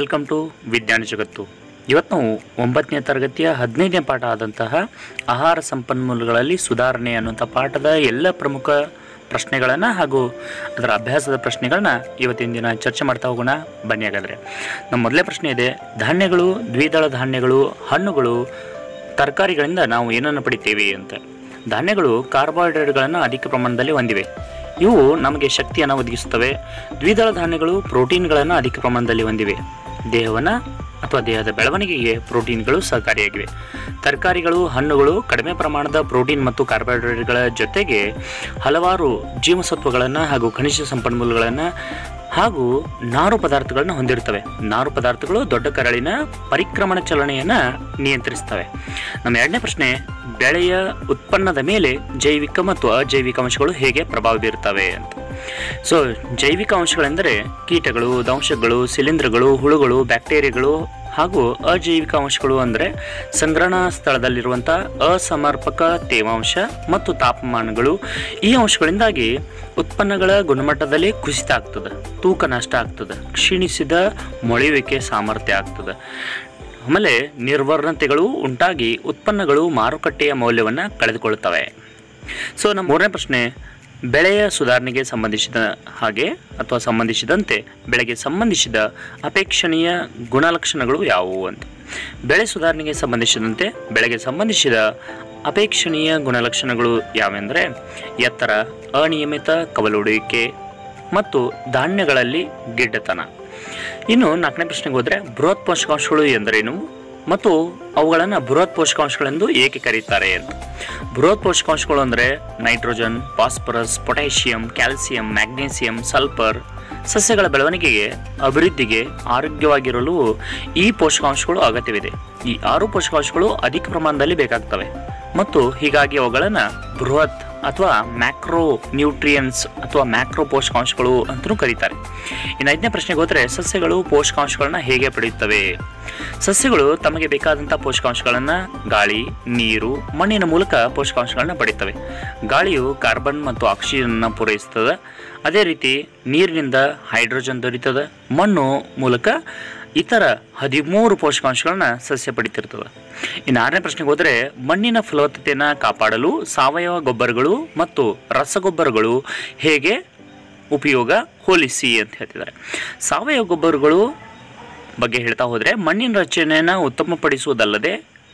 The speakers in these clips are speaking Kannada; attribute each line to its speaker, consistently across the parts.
Speaker 1: ವೆಲ್ಕಮ್ ಟು ವಿಜ್ಞಾನ ಜಗತ್ತು ಇವತ್ತು ನಾವು ಒಂಬತ್ತನೇ ತರಗತಿಯ ಹದಿನೈದನೇ ಪಾಠ ಆದಂತಹ ಆಹಾರ ಸಂಪನ್ಮೂಲಗಳಲ್ಲಿ ಸುಧಾರಣೆ ಅನ್ನುವಂಥ ಪಾಠದ ಎಲ್ಲ ಪ್ರಮುಖ ಪ್ರಶ್ನೆಗಳನ್ನು ಹಾಗೂ ಅದರ ಅಭ್ಯಾಸದ ಪ್ರಶ್ನೆಗಳನ್ನ ಇವತ್ತಿನ ದಿನ ಚರ್ಚೆ ಮಾಡ್ತಾ ಹೋಗೋಣ ಬನ್ನಿ ಹಾಗಾದರೆ ನಮ್ಮ ಮೊದಲೇ ಪ್ರಶ್ನೆ ಇದೆ ಧಾನ್ಯಗಳು ದ್ವಿದಳ ಧಾನ್ಯಗಳು ಹಣ್ಣುಗಳು ತರಕಾರಿಗಳಿಂದ ನಾವು ಏನನ್ನು ಪಡಿತೇವೆ ಅಂತ ಧಾನ್ಯಗಳು ಕಾರ್ಬೋಹೈಡ್ರೇಟ್ಗಳನ್ನು ಅಧಿಕ ಪ್ರಮಾಣದಲ್ಲಿ ಹೊಂದಿವೆ ಇವು ನಮಗೆ ಶಕ್ತಿಯನ್ನು ಒದಗಿಸುತ್ತವೆ ದ್ವಿದಳ ಧಾನ್ಯಗಳು ಪ್ರೋಟೀನ್ಗಳನ್ನು ಅಧಿಕ ಪ್ರಮಾಣದಲ್ಲಿ ಹೊಂದಿವೆ ದೇಹವನ್ನು ಅಥವಾ ದೇಹದ ಬೆಳವಣಿಗೆಗೆ ಪ್ರೋಟೀನ್ಗಳು ಸಹಕಾರಿಯಾಗಿವೆ ತರಕಾರಿಗಳು ಹಣ್ಣುಗಳು ಕಡಿಮೆ ಪ್ರಮಾಣದ ಪ್ರೋಟೀನ್ ಮತ್ತು ಕಾರ್ಬೋಹೈಡ್ರೇಟ್ಗಳ ಜೊತೆಗೆ ಹಲವಾರು ಜೀವಸತ್ವಗಳನ್ನು ಹಾಗೂ ಖನಿಜ ಸಂಪನ್ಮೂಲಗಳನ್ನು ಹಾಗೂ ನಾರು ಪದಾರ್ಥಗಳನ್ನು ಹೊಂದಿರುತ್ತವೆ ನಾರು ಪದಾರ್ಥಗಳು ದೊಡ್ಡ ಕರಳಿನ ಪರಿಕ್ರಮಣ ಚಲನೆಯನ್ನು ನಿಯಂತ್ರಿಸ್ತವೆ ನಮ್ಮ ಎರಡನೇ ಪ್ರಶ್ನೆ ಬೆಳೆಯ ಉತ್ಪನ್ನದ ಮೇಲೆ ಜೈವಿಕ ಮತ್ತು ಅಜೈವಿಕ ಅಂಶಗಳು ಹೇಗೆ ಪ್ರಭಾವ ಬೀರುತ್ತವೆ ಅಂತ ಸೊ ಜೈವಿಕ ಅಂಶಗಳೆಂದರೆ ಕೀಟಗಳು ದಂಶಗಳು ಶಿಲೀಂಧ್ರಗಳು ಹುಳುಗಳು ಬ್ಯಾಕ್ಟೀರಿಯಾಗಳು ಹಾಗೂ ಅಜೈವಿಕ ಅಂಶಗಳು ಅಂದರೆ ಸಂಗ್ರಹಣಾ ಸ್ಥಳದಲ್ಲಿರುವಂಥ ಅಸಮರ್ಪಕ ತೇವಾಂಶ ಮತ್ತು ತಾಪಮಾನಗಳು ಈ ಅಂಶಗಳಿಂದಾಗಿ ಉತ್ಪನ್ನಗಳ ಗುಣಮಟ್ಟದಲ್ಲಿ ಕುಸಿತ ಆಗ್ತದೆ ತೂಕ ನಷ್ಟ ಆಗ್ತದೆ ಕ್ಷೀಣಿಸಿದ ಮೊಳೆಯುವಿಕೆ ಸಾಮರ್ಥ್ಯ ಆಗ್ತದೆ ಆಮೇಲೆ ನಿರ್ವರ್ಣತೆಗಳು ಉಂಟಾಗಿ ಉತ್ಪನ್ನಗಳು ಮಾರುಕಟ್ಟೆಯ ಮೌಲ್ಯವನ್ನು ಕಳೆದುಕೊಳ್ಳುತ್ತವೆ ಸೊ ನಮ್ಮ ಮೂರನೇ ಪ್ರಶ್ನೆ ಬೆಳೆಯ ಸುಧಾರಣೆಗೆ ಸಂಬಂಧಿಸಿದ ಹಾಗೆ ಅಥವಾ ಸಂಬಂಧಿಸಿದಂತೆ ಬೆಳೆಗೆ ಸಂಬಂಧಿಸಿದ ಅಪೇಕ್ಷಣೀಯ ಗುಣಲಕ್ಷಣಗಳು ಯಾವುವು ಅಂತ ಬೆಳೆ ಸುಧಾರಣೆಗೆ ಸಂಬಂಧಿಸಿದಂತೆ ಬೆಳೆಗೆ ಸಂಬಂಧಿಸಿದ ಅಪೇಕ್ಷಣೀಯ ಗುಣಲಕ್ಷಣಗಳು ಯಾವೆಂದರೆ ಎತ್ತರ ಅನಿಯಮಿತ ಕವಲುಡುವಿಕೆ ಮತ್ತು ಧಾನ್ಯಗಳಲ್ಲಿ ಗಿಡ್ಡತನ ಇನ್ನು ನಾಲ್ಕನೇ ಪ್ರಶ್ನೆಗೆ ಹೋದರೆ ಬೃಹತ್ ಪೋಷಕಾಂಶಗಳು ಎಂದರೇನು ಮತ್ತು ಅವುಗಳನ್ನು ಬೃಹತ್ ಪೋಷಕಾಂಶಗಳೆಂದು ಏಕೆ ಕರೀತಾರೆ ಅಂತ ಬೃಹತ್ ಪೋಷಕಾಂಶಗಳು ಅಂದರೆ nitrogen phosphorus potassium calcium magnesium sulphur ಸಸ್ಯಗಳ ಬೆಳವಣಿಗೆಗೆ ಅಭಿವೃದ್ಧಿಗೆ ಆರೋಗ್ಯವಾಗಿರಲು ಈ ಪೋಷಕಾಂಶಗಳು ಅಗತ್ಯವಿದೆ ಈ ಆರು ಪೋಷಕಾಂಶಗಳು ಅಧಿಕ ಪ್ರಮಾಣದಲ್ಲಿ ಬೇಕಾಗ್ತವೆ ಮತ್ತು ಹೀಗಾಗಿ ಅವುಗಳನ್ನು ಬೃಹತ್ ಅಥವಾ ಮ್ಯಾಕ್ರೋ ನ್ಯೂಟ್ರಿಯನ್ಸ್ ಅಥವಾ ಮ್ಯಾಕ್ರೋ ಪೋಷಕಾಂಶಗಳು ಅಂತಲೂ ಕರೀತಾರೆ ಇನ್ನು ಐದನೇ ಪ್ರಶ್ನೆಗೆ ಹೋದರೆ ಸಸ್ಯಗಳು ಪೋಷಕಾಂಶಗಳನ್ನ ಹೇಗೆ ಪಡೆಯುತ್ತವೆ ಸಸ್ಯಗಳು ತಮಗೆ ಬೇಕಾದಂಥ ಪೋಷಕಾಂಶಗಳನ್ನು ಗಾಳಿ ನೀರು ಮಣ್ಣಿನ ಮೂಲಕ ಪೋಷಕಾಂಶಗಳನ್ನ ಪಡೆಯುತ್ತವೆ ಗಾಳಿಯು ಕಾರ್ಬನ್ ಮತ್ತು ಆಕ್ಸಿಜನ್ನ ಪೂರೈಸುತ್ತದೆ ಅದೇ ರೀತಿ ನೀರಿನಿಂದ ಹೈಡ್ರೋಜನ್ ದೊರೀತದೆ ಮಣ್ಣು ಮೂಲಕ ಇತರ ಹದಿಮೂರು ಪೋಷಕಾಂಶಗಳನ್ನ ಸಸ್ಯ ಪಡಿತಿರ್ತದೆ ಇನ್ನು ಆರನೇ ಪ್ರಶ್ನೆಗೆ ಹೋದರೆ ಮಣ್ಣಿನ ಫಲವತ್ತತೆಯನ್ನು ಕಾಪಾಡಲು ಸಾವಯವ ಗೊಬ್ಬರಗಳು ಮತ್ತು ರಸಗೊಬ್ಬರಗಳು ಹೇಗೆ ಉಪಯೋಗ ಹೋಲಿಸಿ ಅಂತ ಹೇಳ್ತಿದ್ದಾರೆ ಸಾವಯವ ಗೊಬ್ಬರಗಳು ಬಗ್ಗೆ ಹೇಳ್ತಾ ಹೋದರೆ ಮಣ್ಣಿನ ರಚನೆಯನ್ನು ಉತ್ತಮಪಡಿಸುವುದಲ್ಲದೆ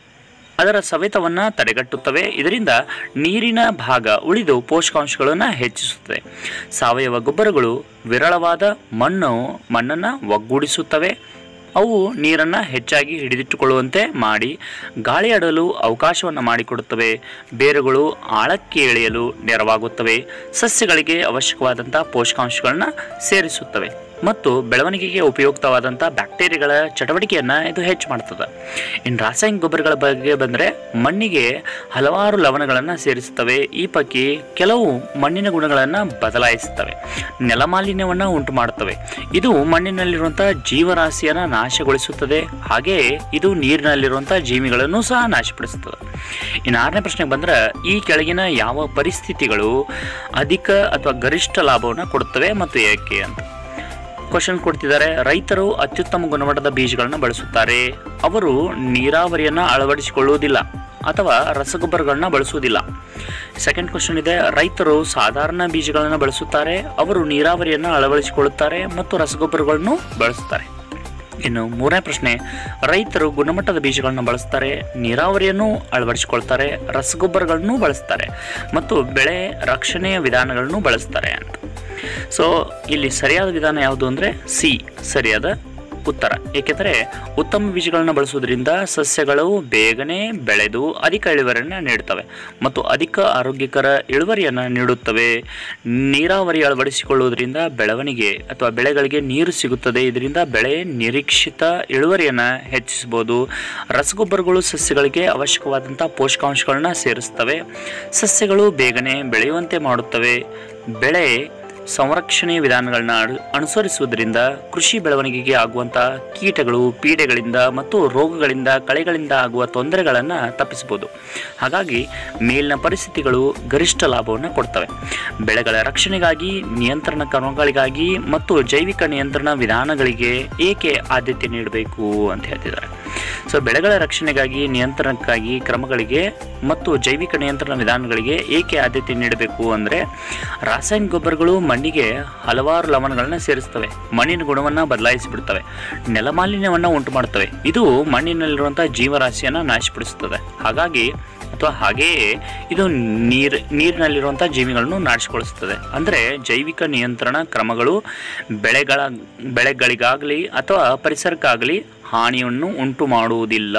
Speaker 1: ಅದರ ಸವೆತವನ್ನು ತಡೆಗಟ್ಟುತ್ತವೆ ಇದರಿಂದ ನೀರಿನ ಭಾಗ ಉಳಿದು ಪೋಷಕಾಂಶಗಳನ್ನು ಹೆಚ್ಚಿಸುತ್ತದೆ ಸಾವಯವ ಗೊಬ್ಬರಗಳು ವಿರಳವಾದ ಮಣ್ಣು ಮಣ್ಣನ್ನು ಒಗ್ಗೂಡಿಸುತ್ತವೆ ಅವು ನೀರನ್ನು ಹೆಚ್ಚಾಗಿ ಹಿಡಿದಿಟ್ಟುಕೊಳ್ಳುವಂತೆ ಮಾಡಿ ಗಾಳಿ ಆಡಲು ಅವಕಾಶವನ್ನು ಮಾಡಿಕೊಡುತ್ತವೆ ಬೇರುಗಳು ಆಳಕ್ಕೆ ಎಳೆಯಲು ನೆರವಾಗುತ್ತವೆ ಸಸ್ಯಗಳಿಗೆ ಅವಶ್ಯಕವಾದಂಥ ಪೋಷಕಾಂಶಗಳನ್ನ ಸೇರಿಸುತ್ತವೆ ಮತ್ತು ಬೆಳವಣಿಗೆಗೆ ಉಪಯುಕ್ತವಾದಂಥ ಬ್ಯಾಕ್ಟೀರಿಯಾಗಳ ಚಟುವಟಿಕೆಯನ್ನು ಇದು ಹೆಚ್ಚು ಮಾಡ್ತದೆ ಇನ್ನು ರಾಸಾಯನಿಕ ಗೊಬ್ಬರಗಳ ಬಗ್ಗೆ ಬಂದರೆ ಮಣ್ಣಿಗೆ ಹಲವಾರು ಲವಣಗಳನ್ನು ಸೇರಿಸುತ್ತವೆ ಈ ಪೈಕಿ ಕೆಲವು ಮಣ್ಣಿನ ಗುಣಗಳನ್ನು ಬದಲಾಯಿಸುತ್ತವೆ ನೆಲಮಾಲಿನ್ಯವನ್ನು ಉಂಟು ಮಾಡುತ್ತವೆ ಇದು ಮಣ್ಣಿನಲ್ಲಿರುವಂಥ ಜೀವರಾಶಿಯನ್ನು ನಾಶಗೊಳಿಸುತ್ತದೆ ಹಾಗೆಯೇ ಇದು ನೀರಿನಲ್ಲಿರುವಂಥ ಜೀವಿಗಳನ್ನು ಸಹ ನಾಶಪಡಿಸುತ್ತದೆ ಇನ್ನು ಆರನೇ ಪ್ರಶ್ನೆಗೆ ಬಂದರೆ ಈ ಕೆಳಗಿನ ಯಾವ ಪರಿಸ್ಥಿತಿಗಳು ಅಧಿಕ ಅಥವಾ ಗರಿಷ್ಠ ಲಾಭವನ್ನು ಕೊಡುತ್ತವೆ ಮತ್ತು ಏಕೆ ಅಂತ ಕ್ವಶನ್ ಕೊಡ್ತಿದ್ದಾರೆ ರೈತರು ಅತ್ಯುತ್ತಮ ಗುಣಮಟ್ಟದ ಬೀಜಗಳನ್ನು ಬಳಸುತ್ತಾರೆ ಅವರು ನೀರಾವರಿಯನ್ನು ಅಳವಡಿಸಿಕೊಳ್ಳುವುದಿಲ್ಲ ಅಥವಾ ರಸಗೊಬ್ಬರಗಳನ್ನ ಬಳಸುವುದಿಲ್ಲ ಸೆಕೆಂಡ್ ಕ್ವಶನ್ ಇದೆ ರೈತರು ಸಾಧಾರಣ ಬೀಜಗಳನ್ನು ಬಳಸುತ್ತಾರೆ ಅವರು ನೀರಾವರಿಯನ್ನು ಅಳವಡಿಸಿಕೊಳ್ಳುತ್ತಾರೆ ಮತ್ತು ರಸಗೊಬ್ಬರಗಳನ್ನು ಬಳಸುತ್ತಾರೆ ಇನ್ನು ಮೂರನೇ ಪ್ರಶ್ನೆ ರೈತರು ಗುಣಮಟ್ಟದ ಬೀಜಗಳನ್ನು ಬಳಸ್ತಾರೆ ನೀರಾವರಿಯನ್ನು ಅಳವಡಿಸಿಕೊಳ್ತಾರೆ ರಸಗೊಬ್ಬರಗಳನ್ನು ಬಳಸ್ತಾರೆ ಮತ್ತು ಬೆಳೆ ರಕ್ಷಣೆಯ ವಿಧಾನಗಳನ್ನು ಬಳಸ್ತಾರೆ ಅಂತ ಸೊ ಇಲ್ಲಿ ಸರಿಯಾದ ವಿಧಾನ ಯಾವುದು ಅಂದರೆ ಸಿ ಸರಿಯಾದ ಉತ್ತರ ಏಕೆಂದರೆ ಉತ್ತಮ ಬೀಜಗಳನ್ನು ಬಳಸುವುದರಿಂದ ಸಸ್ಯಗಳು ಬೇಗನೆ ಬೆಳೆದು ಅಧಿಕ ಇಳುವರಿಯನ್ನು ನೀಡುತ್ತವೆ ಮತ್ತು ಅಧಿಕ ಆರೋಗ್ಯಕರ ಇಳುವರಿಯನ್ನು ನೀಡುತ್ತವೆ ನೀರಾವರಿ ಅಳವಡಿಸಿಕೊಳ್ಳುವುದರಿಂದ ಬೆಳವಣಿಗೆ ಅಥವಾ ಬೆಳೆಗಳಿಗೆ ನೀರು ಸಿಗುತ್ತದೆ ಇದರಿಂದ ಬೆಳೆ ನಿರೀಕ್ಷಿತ ಇಳುವರಿಯನ್ನು ಹೆಚ್ಚಿಸಬಹುದು ರಸಗೊಬ್ಬರಗಳು ಸಸ್ಯಗಳಿಗೆ ಅವಶ್ಯಕವಾದಂಥ ಪೋಷಕಾಂಶಗಳನ್ನ ಸೇರಿಸ್ತವೆ ಸಸ್ಯಗಳು ಬೇಗನೆ ಬೆಳೆಯುವಂತೆ ಮಾಡುತ್ತವೆ ಬೆಳೆ ಸಂರಕ್ಷಣೆ ವಿಧಾನಗಳನ್ನ ಅನು- ಅನುಸರಿಸುವುದರಿಂದ ಕೃಷಿ ಬೆಳವಣಿಗೆಗೆ ಆಗುವಂಥ ಕೀಟಗಳು ಪೀಡೆಗಳಿಂದ ಮತ್ತು ರೋಗಗಳಿಂದ ಕಳೆಗಳಿಂದ ಆಗುವ ತೊಂದರೆಗಳನ್ನು ತಪ್ಪಿಸಬಹುದು ಹಾಗಾಗಿ ಮೇಲಿನ ಪರಿಸ್ಥಿತಿಗಳು ಗರಿಷ್ಠ ಲಾಭವನ್ನು ಕೊಡ್ತವೆ ಬೆಳೆಗಳ ರಕ್ಷಣೆಗಾಗಿ ನಿಯಂತ್ರಣ ಕ್ರಮಗಳಿಗಾಗಿ ಮತ್ತು ಜೈವಿಕ ನಿಯಂತ್ರಣ ವಿಧಾನಗಳಿಗೆ ಏಕೆ ಆದ್ಯತೆ ನೀಡಬೇಕು ಅಂತ ಹೇಳ್ತಿದ್ದಾರೆ ಸೊ ಬೆಳೆಗಳ ರಕ್ಷಣೆಗಾಗಿ ನಿಯಂತ್ರಣಕ್ಕಾಗಿ ಕ್ರಮಗಳಿಗೆ ಮತ್ತು ಜೈವಿಕ ನಿಯಂತ್ರಣ ವಿಧಾನಗಳಿಗೆ ಏಕೆ ಆದ್ಯತೆ ನೀಡಬೇಕು ಅಂದರೆ ರಾಸಾಯನಿಕ ಗೊಬ್ಬರಗಳು ಮಣ್ಣಿಗೆ ಹಲವಾರು ಲವಣಗಳನ್ನು ಸೇರಿಸ್ತವೆ ಮಣ್ಣಿನ ಗುಣವನ್ನು ಬದಲಾಯಿಸಿಬಿಡ್ತವೆ ನೆಲಮಾಲಿನ್ಯವನ್ನು ಉಂಟು ಮಾಡ್ತವೆ ಇದು ಮಣ್ಣಿನಲ್ಲಿರುವಂಥ ಜೀವರಾಶಿಯನ್ನು ನಾಶಪಡಿಸುತ್ತದೆ ಹಾಗಾಗಿ ಅಥವಾ ಹಾಗೆಯೇ ಇದು ನೀರು ನೀರಿನಲ್ಲಿರುವಂಥ ಜೀವಿಗಳನ್ನು ನಾಶಗೊಳಿಸುತ್ತದೆ ಅಂದರೆ ಜೈವಿಕ ನಿಯಂತ್ರಣ ಕ್ರಮಗಳು ಬೆಳೆಗಳ ಬೆಳೆಗಳಿಗಾಗಲಿ ಅಥವಾ ಪರಿಸರಕ್ಕಾಗಲಿ ಹಾನಿಯನ್ನು ಉಂಟು ಮಾಡುವುದಿಲ್ಲ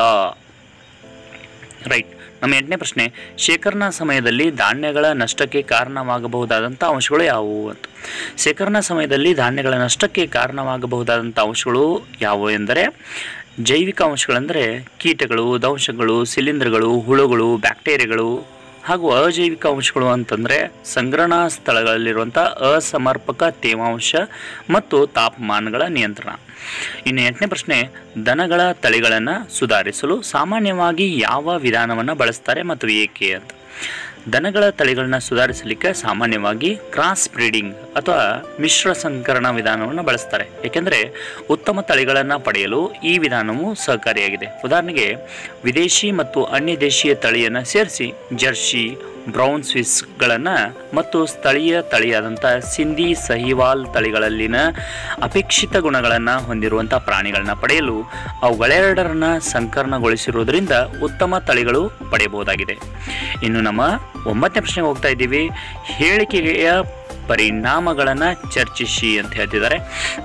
Speaker 1: ರೈಟ್ ನಮ್ಮ ಎಂಟನೇ ಪ್ರಶ್ನೆ ಶೇಖರಣಾ ಸಮಯದಲ್ಲಿ ಧಾನ್ಯಗಳ ನಷ್ಟಕ್ಕೆ ಕಾರಣವಾಗಬಹುದಾದಂಥ ಅಂಶಗಳು ಯಾವುವು ಅಂತ ಶೇಖರಣಾ ಸಮಯದಲ್ಲಿ ಧಾನ್ಯಗಳ ನಷ್ಟಕ್ಕೆ ಕಾರಣವಾಗಬಹುದಾದಂಥ ಅಂಶಗಳು ಯಾವುವು ಎಂದರೆ ಜೈವಿಕ ಅಂಶಗಳೆಂದರೆ ಕೀಟಗಳು ದಂಶಗಳು ಶಿಲೀಂಧ್ರಗಳು ಹುಳುಗಳು ಬ್ಯಾಕ್ಟೀರಿಯಾಗಳು ಹಾಗೂ ಅಜೈವಿಕ ಅಂಶಗಳು ಅಂತಂದರೆ ಸಂಗ್ರಹಣಾ ಸ್ಥಳಗಳಲ್ಲಿರುವಂಥ ಅಸಮರ್ಪಕ ತೇವಾಂಶ ಮತ್ತು ತಾಪಮಾನಗಳ ನಿಯಂತ್ರಣ ಇನ್ನು ಎಂಟನೇ ಪ್ರಶ್ನೆ ದನಗಳ ತಳಿಗಳನ್ನು ಸುಧಾರಿಸಲು ಸಾಮಾನ್ಯವಾಗಿ ಯಾವ ವಿಧಾನವನ್ನು ಬಳಸ್ತಾರೆ ಮತ್ತು ಏಕೆ ಅಂತ ದನಗಳ ತಳಿಗಳನ್ನ ಸುಧಾರಿಸಲಿಕ್ಕೆ ಸಾಮಾನ್ಯವಾಗಿ ಕ್ರಾಸ್ ಬ್ರೀಡಿಂಗ್ ಅಥವಾ ಮಿಶ್ರ ಸಂಕರಣ ವಿಧಾನವನ್ನು ಬಳಸ್ತಾರೆ ಏಕೆಂದರೆ ಉತ್ತಮ ತಳಿಗಳನ್ನು ಪಡೆಯಲು ಈ ವಿಧಾನವು ಸಹಕಾರಿಯಾಗಿದೆ ಉದಾಹರಣೆಗೆ ವಿದೇಶಿ ಮತ್ತು ಅನ್ಯ ದೇಶೀಯ ತಳಿಯನ್ನು ಸೇರಿಸಿ ಜರ್ಸಿ ಬ್ರೌನ್ ಸ್ವಿಸ್ಗಳನ್ನು ಮತ್ತು ಸ್ಥಳೀಯ ತಳಿಯಾದಂಥ ಸಿಂಧಿ ಸಹಿವಾಲ್ ತಳಿಗಳಲ್ಲಿನ ಅಪೇಕ್ಷಿತ ಗುಣಗಳನ್ನು ಹೊಂದಿರುವಂಥ ಪ್ರಾಣಿಗಳನ್ನ ಪಡೆಯಲು ಅವುಗಳೆರಡರನ್ನ ಸಂಕಲನಗೊಳಿಸಿರುವುದರಿಂದ ಉತ್ತಮ ತಳಿಗಳು ಪಡೆಯಬಹುದಾಗಿದೆ ಇನ್ನು ನಮ್ಮ ಒಂಬತ್ತನೇ ಪ್ರಶ್ನೆಗೆ ಹೋಗ್ತಾ ಇದ್ದೀವಿ ಹೇಳಿಕೆಯ ಪರಿಣಾಮಗಳನ್ನು ಚರ್ಚಿಸಿ ಅಂತ ಹೇಳ್ತಿದ್ದಾರೆ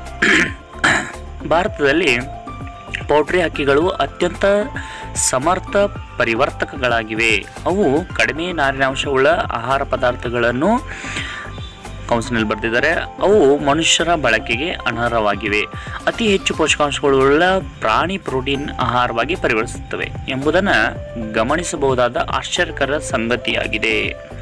Speaker 1: ಭಾರತದಲ್ಲಿ ಪೌಲ್ಟ್ರಿ ಹಕ್ಕಿಗಳು ಅತ್ಯಂತ ಸಮರ್ಥ ಪರಿವರ್ತಕಗಳಾಗಿವೆ ಅವು ಕಡಿಮೆ ನಾರಿನಾಂಶವುಳ್ಳ ಆಹಾರ ಪದಾರ್ಥಗಳನ್ನು ಕೌನ್ಸಿನಲ್ಲಿ ಬರೆದಿದ್ದಾರೆ ಅವು ಮನುಷ್ಯರ ಬಳಕೆಗೆ ಅನರ್ಹವಾಗಿವೆ ಅತಿ ಹೆಚ್ಚು ಪೋಷಕಾಂಶಗಳುಳ್ಳ ಪ್ರಾಣಿ ಪ್ರೋಟೀನ್ ಆಹಾರವಾಗಿ ಪರಿವರ್ತಿಸುತ್ತವೆ ಎಂಬುದನ್ನು ಗಮನಿಸಬಹುದಾದ ಆಶ್ಚರ್ಯಕರ ಸಂಗತಿಯಾಗಿದೆ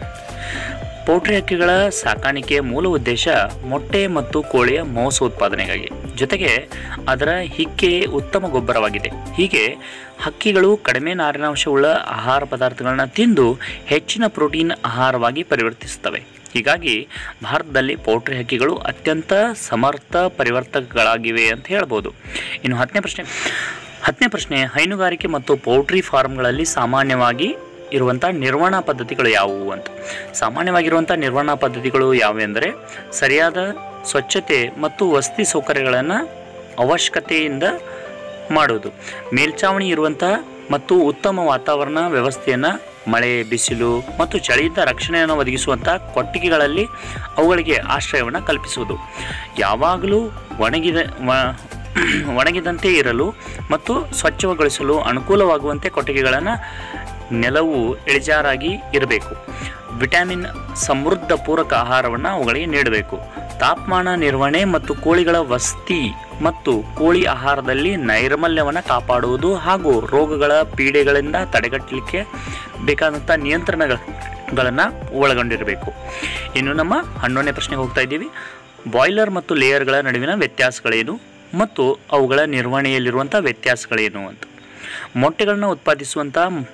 Speaker 1: ಪೌಲ್ಟ್ರಿ ಹಕ್ಕಿಗಳ ಸಾಕಾಣಿಕೆಯ ಮೂಲ ಉದ್ದೇಶ ಮೊಟ್ಟೆ ಮತ್ತು ಕೋಳಿಯ ಮಾಂಸ ಉತ್ಪಾದನೆಗಾಗಿ ಜೊತೆಗೆ ಅದರ ಹಿಕ್ಕೆ ಉತ್ತಮ ಗೊಬ್ಬರವಾಗಿದೆ ಹೀಗೆ ಹಕ್ಕಿಗಳು ಕಡಿಮೆ ನಾರಿನಾಂಶವುಳ್ಳ ಆಹಾರ ಪದಾರ್ಥಗಳನ್ನ ತಿಂದು ಹೆಚ್ಚಿನ ಪ್ರೋಟೀನ್ ಆಹಾರವಾಗಿ ಪರಿವರ್ತಿಸುತ್ತವೆ ಹೀಗಾಗಿ ಭಾರತದಲ್ಲಿ ಪೌಲ್ಟ್ರಿ ಹಕ್ಕಿಗಳು ಅತ್ಯಂತ ಸಮರ್ಥ ಪರಿವರ್ತಕಗಳಾಗಿವೆ ಅಂತ ಹೇಳ್ಬೋದು ಇನ್ನು ಹತ್ತನೇ ಪ್ರಶ್ನೆ ಹತ್ತನೇ ಪ್ರಶ್ನೆ ಹೈನುಗಾರಿಕೆ ಮತ್ತು ಪೌಲ್ಟ್ರಿ ಫಾರ್ಮ್ಗಳಲ್ಲಿ ಸಾಮಾನ್ಯವಾಗಿ ಇರುವಂಥ ನಿರ್ವಹಣಾ ಪದ್ಧತಿಗಳು ಯಾವುವು ಅಂತ ಸಾಮಾನ್ಯವಾಗಿರುವಂಥ ನಿರ್ವಹಣಾ ಪದ್ಧತಿಗಳು ಯಾವುವೆಂದರೆ ಸರಿಯಾದ ಸ್ವಚ್ಛತೆ ಮತ್ತು ವಸತಿ ಸೌಕರ್ಯಗಳನ್ನು ಅವಶ್ಯಕತೆಯಿಂದ ಮಾಡುವುದು ಮೇಲ್ಚಾವಣಿ ಇರುವಂಥ ಮತ್ತು ಉತ್ತಮ ವಾತಾವರಣ ವ್ಯವಸ್ಥೆಯನ್ನು ಮಳೆ ಬಿಸಿಲು ಮತ್ತು ಚಳಿಯಿಂದ ರಕ್ಷಣೆಯನ್ನು ಒದಗಿಸುವಂಥ ಕೊಟ್ಟಿಗೆಗಳಲ್ಲಿ ಅವುಗಳಿಗೆ ಆಶ್ರಯವನ್ನು ಕಲ್ಪಿಸುವುದು ಯಾವಾಗಲೂ ಒಣಗಿದ ವ- ಒಣಗಿದಂತೆ ಇರಲು ಮತ್ತು ಸ್ವಚ್ಛಗೊಳಿಸಲು ಅನುಕೂಲವಾಗುವಂತೆ ಕೊಟ್ಟಿಗೆಗಳನ್ನು ನೆಲವು ಇಳಿಜಾರಾಗಿ ಇರಬೇಕು ವಿಟಮಿನ್ ಸಮೃದ್ಧ ಪೂರಕ ಆಹಾರವನ್ನು ಅವುಗಳಿಗೆ ನೀಡಬೇಕು ತಾಪಮಾನ ನಿರ್ವಹಣೆ ಮತ್ತು ಕೋಳಿಗಳ ವಸತಿ ಮತ್ತು ಕೋಳಿ ಆಹಾರದಲ್ಲಿ ನೈರ್ಮಲ್ಯವನ್ನು ಕಾಪಾಡುವುದು ಹಾಗೂ ರೋಗಗಳ ಪೀಡೆಗಳಿಂದ ತಡೆಗಟ್ಟಲಿಕ್ಕೆ ಬೇಕಾದಂಥ ನಿಯಂತ್ರಣಗಳನ್ನು ಒಳಗೊಂಡಿರಬೇಕು ಇನ್ನು ನಮ್ಮ ಹನ್ನೊಂದನೇ ಪ್ರಶ್ನೆಗೆ ಹೋಗ್ತಾ ಇದ್ದೀವಿ ಬಾಯ್ಲರ್ ಮತ್ತು ಲೇಯರ್ಗಳ ನಡುವಿನ ವ್ಯತ್ಯಾಸಗಳೇನು ಮತ್ತು ಅವುಗಳ ನಿರ್ವಹಣೆಯಲ್ಲಿರುವಂಥ ವ್ಯತ್ಯಾಸಗಳೇನು ಅಂತ ಮೊಟ್ಟೆಗಳನ್ನು ಉತ್ಪಾದಿಸುವಂಥ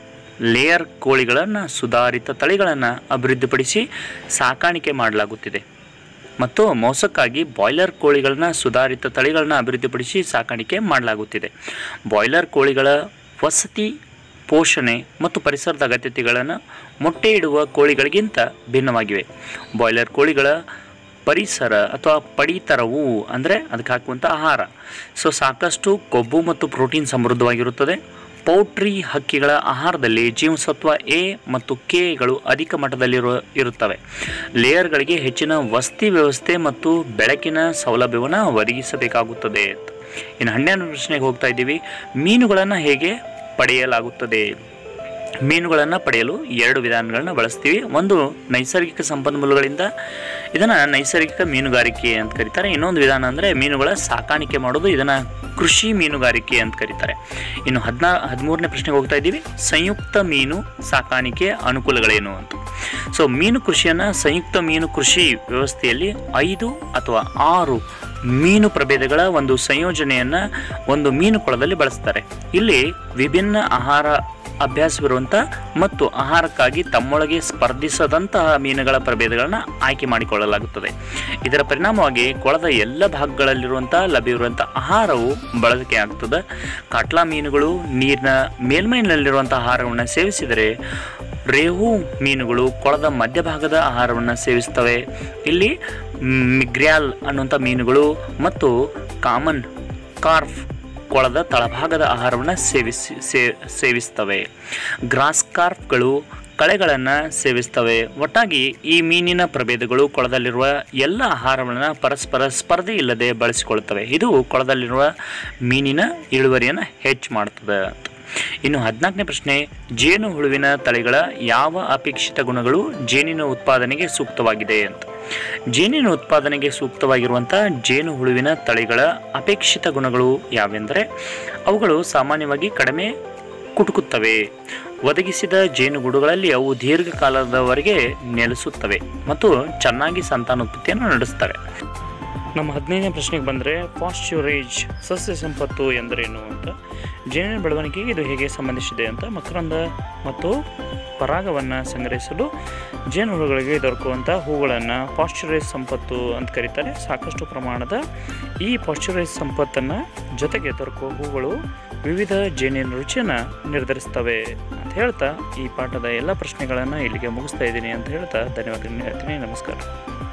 Speaker 1: ಲೇಯರ್ ಕೋಳಿಗಳನ್ನು ಸುಧಾರಿತ ತಳಿಗಳನ್ನು ಅಭಿವೃದ್ಧಿಪಡಿಸಿ ಸಾಕಾಣಿಕೆ ಮಾಡಲಾಗುತ್ತಿದೆ ಮತ್ತು ಮೋಸಕ್ಕಾಗಿ ಬಾಯ್ಲರ್ ಕೋಳಿಗಳನ್ನ ಸುಧಾರಿತ ತಳಿಗಳನ್ನ ಅಭಿವೃದ್ಧಿಪಡಿಸಿ ಸಾಕಾಣಿಕೆ ಮಾಡಲಾಗುತ್ತಿದೆ ಬಾಯ್ಲರ್ ಕೋಳಿಗಳ ವಸತಿ ಪೋಷಣೆ ಮತ್ತು ಪರಿಸರದ ಅಗತ್ಯತೆಗಳನ್ನು ಮೊಟ್ಟೆ ಇಡುವ ಕೋಳಿಗಳಿಗಿಂತ ಭಿನ್ನವಾಗಿವೆ ಬಾಯ್ಲರ್ ಕೋಳಿಗಳ ಪರಿಸರ ಅಥವಾ ಪಡಿತರವು ಅಂದರೆ ಅದಕ್ಕೆ ಹಾಕುವಂಥ ಆಹಾರ ಸೊ ಸಾಕಷ್ಟು ಕೊಬ್ಬು ಮತ್ತು ಪ್ರೋಟೀನ್ ಸಮೃದ್ಧವಾಗಿರುತ್ತದೆ ಪೌಲ್ಟ್ರಿ ಹಕ್ಕಿಗಳ ಆಹಾರದಲ್ಲಿ ಜೀವಸತ್ವ ಎ ಮತ್ತು ಕೆಗಳು ಅಧಿಕ ಮಟ್ಟದಲ್ಲಿರುವ ಇರುತ್ತವೆ ಲೇಯರ್ಗಳಿಗೆ ಹೆಚ್ಚಿನ ವಸತಿ ವ್ಯವಸ್ಥೆ ಮತ್ತು ಬೆಳಕಿನ ಸೌಲಭ್ಯವನ್ನು ಒದಗಿಸಬೇಕಾಗುತ್ತದೆ ಅಂತ. ಇನ್ನು ಹನ್ನೆರಡನೇ ಪ್ರಶ್ನೆಗೆ ಹೋಗ್ತಾ ಇದ್ದೀವಿ ಮೀನುಗಳನ್ನು ಹೇಗೆ ಪಡೆಯಲಾಗುತ್ತದೆ ಮೀನುಗಳನ್ನು ಪಡೆಯಲು ಎರಡು ವಿಧಾನಗಳನ್ನ ಬಳಸ್ತೀವಿ ಒಂದು ನೈಸರ್ಗಿಕ ಸಂಪನ್ಮೂಲಗಳಿಂದ ಇದನ್ನು ನೈಸರ್ಗಿಕ ಮೀನುಗಾರಿಕೆ ಅಂತ ಕರೀತಾರೆ ಇನ್ನೊಂದು ವಿಧಾನ ಅಂದರೆ ಮೀನುಗಳ ಸಾಕಾಣಿಕೆ ಮಾಡೋದು ಇದನ್ನು ಕೃಷಿ ಮೀನುಗಾರಿಕೆ ಅಂತ ಕರೀತಾರೆ ಇನ್ನು ಹದಿನಾ ಹದಿಮೂರನೇ ಪ್ರಶ್ನೆಗೆ ಹೋಗ್ತಾ ಇದ್ದೀವಿ ಸಂಯುಕ್ತ ಮೀನು ಸಾಕಾಣಿಕೆ ಅನುಕೂಲಗಳೇನು ಅಂತ ಸೊ ಮೀನು ಕೃಷಿಯನ್ನು ಸಂಯುಕ್ತ ಮೀನು ಕೃಷಿ ವ್ಯವಸ್ಥೆಯಲ್ಲಿ ಐದು ಅಥವಾ ಆರು ಮೀನು ಪ್ರಭೇದಗಳ ಒಂದು ಸಂಯೋಜನೆಯನ್ನು ಒಂದು ಮೀನು ಕೊಳದಲ್ಲಿ ಬಳಸ್ತಾರೆ ಇಲ್ಲಿ ವಿಭಿನ್ನ ಆಹಾರ ಅಭ್ಯಾಸವಿರುವಂಥ ಮತ್ತು ಆಹಾರಕ್ಕಾಗಿ ತಮ್ಮೊಳಗೆ ಸ್ಪರ್ಧಿಸದಂತಹ ಮೀನುಗಳ ಪ್ರಭೇದಗಳನ್ನು ಆಯ್ಕೆ ಮಾಡಿಕೊಳ್ಳಲಾಗುತ್ತದೆ ಇದರ ಪರಿಣಾಮವಾಗಿ ಕೊಳದ ಎಲ್ಲ ಭಾಗಗಳಲ್ಲಿರುವಂಥ ಲಭ್ಯವಿರುವಂಥ ಆಹಾರವು ಬಳಕೆ ಆಗ್ತದೆ ಕಾಟ್ಲಾ ಮೀನುಗಳು ನೀರಿನ ಮೇಲ್ಮೈನಲ್ಲಿರುವಂಥ ಆಹಾರವನ್ನು ಸೇವಿಸಿದರೆ ರೇಹು ಮೀನುಗಳು ಕೊಳದ ಮಧ್ಯಭಾಗದ ಆಹಾರವನ್ನು ಸೇವಿಸ್ತವೆ ಇಲ್ಲಿ ಮಿಗ್ರ್ಯಾಲ್ ಅನ್ನುವಂಥ ಮೀನುಗಳು ಮತ್ತು ಕಾಮನ್ ಕಾರ್ಫ್ ಕೊಳದ ತಳಭಾಗದ ಆಹಾರವನ್ನು ಸೇವಿಸಿ ಸೇ ಸೇವಿಸ್ತವೆ ಗ್ರಾಸ್ ಕಾರ್ಫ್ಗಳು ಕಳೆಗಳನ್ನು ಸೇವಿಸ್ತವೆ ಒಟ್ಟಾಗಿ ಈ ಮೀನಿನ ಪ್ರಭೇದಗಳು ಕೊಳದಲ್ಲಿರುವ ಎಲ್ಲ ಆಹಾರಗಳನ್ನು ಪರಸ್ಪರ ಸ್ಪರ್ಧೆ ಇಲ್ಲದೆ ಬಳಸಿಕೊಳ್ಳುತ್ತವೆ ಇದು ಕೊಳದಲ್ಲಿರುವ ಮೀನಿನ ಇಳುವರಿಯನ್ನು ಹೆಚ್ಚು ಮಾಡ್ತದೆ ಅಂತ ಇನ್ನು ಹದಿನಾಲ್ಕನೇ ಪ್ರಶ್ನೆ ಜೇನು ಹುಳುವಿನ ತಳಿಗಳ ಯಾವ ಅಪೇಕ್ಷಿತ ಗುಣಗಳು ಜೇನಿನ ಉತ್ಪಾದನೆಗೆ ಸೂಕ್ತವಾಗಿದೆ ಅಂತ ಜೇನಿನ ಉತ್ಪಾದನೆಗೆ ಸೂಕ್ತವಾಗಿರುವಂಥ ಜೇನು ಹುಳುವಿನ ತಳಿಗಳ ಅಪೇಕ್ಷಿತ ಗುಣಗಳು ಯಾವೆಂದರೆ ಅವುಗಳು ಸಾಮಾನ್ಯವಾಗಿ ಕಡಿಮೆ ಕುಟುಕುತ್ತವೆ ಒದಗಿಸಿದ ಜೇನುಗೂಡುಗಳಲ್ಲಿ ಅವು ದೀರ್ಘಕಾಲದವರೆಗೆ ನೆಲೆಸುತ್ತವೆ ಮತ್ತು ಚೆನ್ನಾಗಿ ಸಂತಾನೋತ್ಪತ್ತಿಯನ್ನು ನಡೆಸ್ತವೆ ನಮ್ಮ ಹದಿನೈದನೇ ಪ್ರಶ್ನೆಗೆ ಬಂದರೆ ಪಾಶ್ಚುರೇಜ್ ಸಸ್ಯ ಸಂಪತ್ತು ಎಂದರೇನು ಅಂತ ಜೇನಿನ ಬೆಳವಣಿಗೆಗೆ ಇದು ಹೇಗೆ ಸಂಬಂಧಿಸಿದೆ ಅಂತ ಮಕರಂದ ಮತ್ತು ಪರಾಗವನ್ನು ಸಂಗ್ರಹಿಸಲು ಜೇನುಹುಳುಗಳಿಗೆ ದೊರಕುವಂಥ ಹೂಗಳನ್ನು ಪಾಶ್ಚುರೈಸ್ ಸಂಪತ್ತು ಅಂತ ಕರೀತಾರೆ ಸಾಕಷ್ಟು ಪ್ರಮಾಣದ ಈ ಪಾಶ್ಚುರೈಸ್ ಸಂಪತ್ತನ್ನು ಜೊತೆಗೆ ದೊರಕುವ ಹೂಗಳು ವಿವಿಧ ಜೇನಿನ ರುಚಿಯನ್ನು ನಿರ್ಧರಿಸ್ತವೆ ಅಂತ ಹೇಳ್ತಾ ಈ ಪಾಠದ ಎಲ್ಲ ಪ್ರಶ್ನೆಗಳನ್ನು ಇಲ್ಲಿಗೆ ಮುಗಿಸ್ತಾ ಇದ್ದೀನಿ ಅಂತ ಹೇಳ್ತಾ ಧನ್ಯವಾದಗಳನ್ನು ಹೇಳ್ತೀನಿ ನಮಸ್ಕಾರ